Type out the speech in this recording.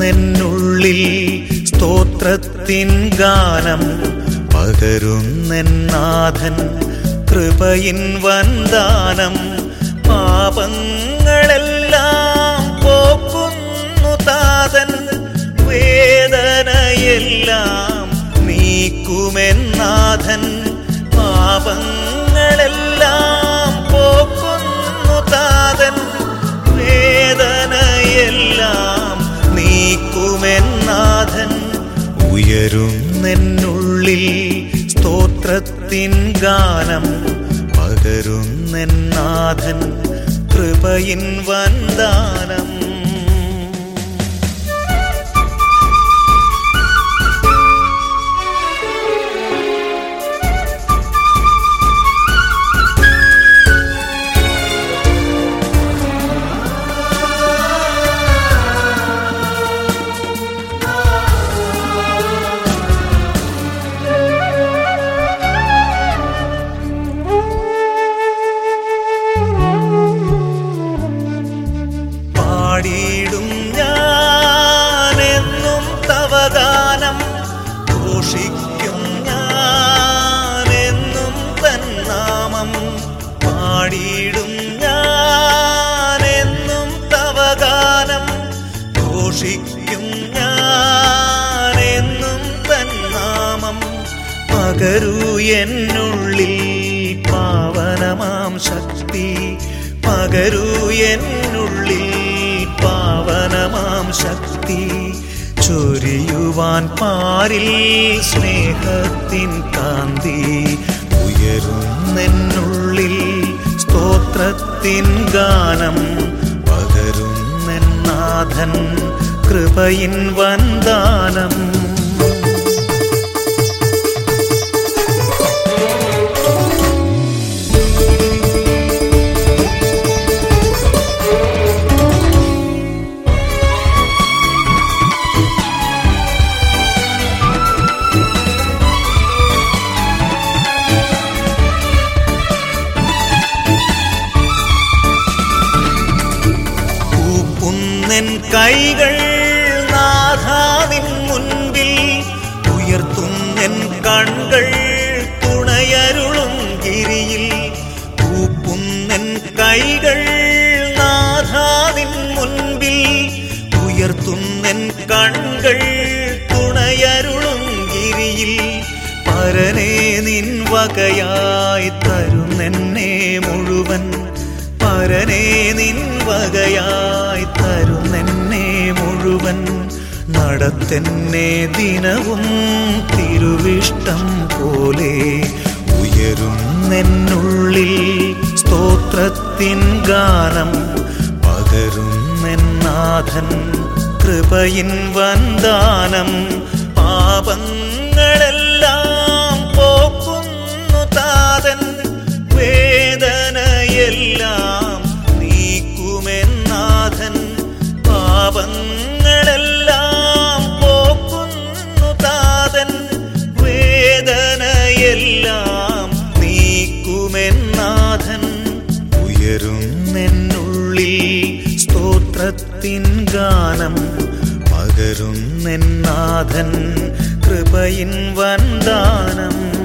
ഉയരുന്നെന്നുള്ളിൽ സ്തോത്രത്തിൻ ഗാനം പകരുന്നെന്നാഥൻ കൃപയിൻ വന്ദാനം പാപങ്ങളെല്ലാം പോക്കുന്നു താതൻ വേദനയെല്ലാം നീക്കുമെന്നാഥൻ പാപങ്ങളെല്ലാം പോക്കുന്നു താതൻ വേദനയെല്ലാം നീക്കുമെന്നാഥൻ ഉയരുന്നെന്നുള്ളിൽ സ്തോത്രത്തിൻ ഗാനം പകരുന്നെന്നാഥൻ കൃപയിൻ വന്ദാനം പാടിയിടും ഞാനെന്നും തവഗാനം ഘോഷിക്കും ഞാനെന്നും തന്നാമം പാടിയിടും ഞാനെന്നും തവഗാനം ഘോഷിക്കും ഞാനെന്നും തന്നാമം പകരൂ എന്നുള്ളിൽ പാവനമാം ശക്തി പകരൂ എന്നുള്ളിൽ പാവനമാം ശക്തി ചൊരിയുവാൻ പാരിൽ സ്നേഹത്തിൻ കാന്തി ഉയരുന്നെന്നുള്ളിൽ സ്തോത്രത്തിൻ ഗാനം പകരുന്നെന്നാഥൻ കൃപയിൻ വന്ദാനം കൂപ്പുന്നൻ കൈകൾ നാഥാവിൻ മുൻപിൽ ഉയർത്തുന്നൻ കൺകൾ തുണയരുളും ഗിരിയിൽ കൂപ്പുന്നൻ കൈകൾ നാഥാവിൻ മുൻപിൽ ഉയർത്തുന്നൻ കൺകൾ തുണയരുളും ഗിരിയിൽ പരനെ നിൻ വകയായി തരുന്നെന്നെ മുഴുവൻ പരനെ നിൻ വകയായി തരുന്നെന്നെ മുഴുവൻ നടത്തെന്നെ ദിനവും തിരുവിഷ്ടം പോലെ ഉയരുന്നെന്നുള്ളിൽ സ്തോത്രത്തിൻ ഗാനം പകരുന്നെന്നാഥൻ കൃപയിൻ വന്ദാനം പാപങ്ങളെല്ലാം പോക്കുന്നു താതൻ വേദനയെല്ലാം നീക്കുമെന്നാഥൻ പാപങ്ങളെല്ലാം പോക്കുന്നു താതൻ വേദനയെല്ലാം നീക്കുമെന്നാഥൻ ഉയരുന്നെന്നുള്ളിൽ സ്തോത്രത്തിൻ ഗാനം പകരുന്നെന്നാഥൻ കൃപയിൻ വന്ദാനം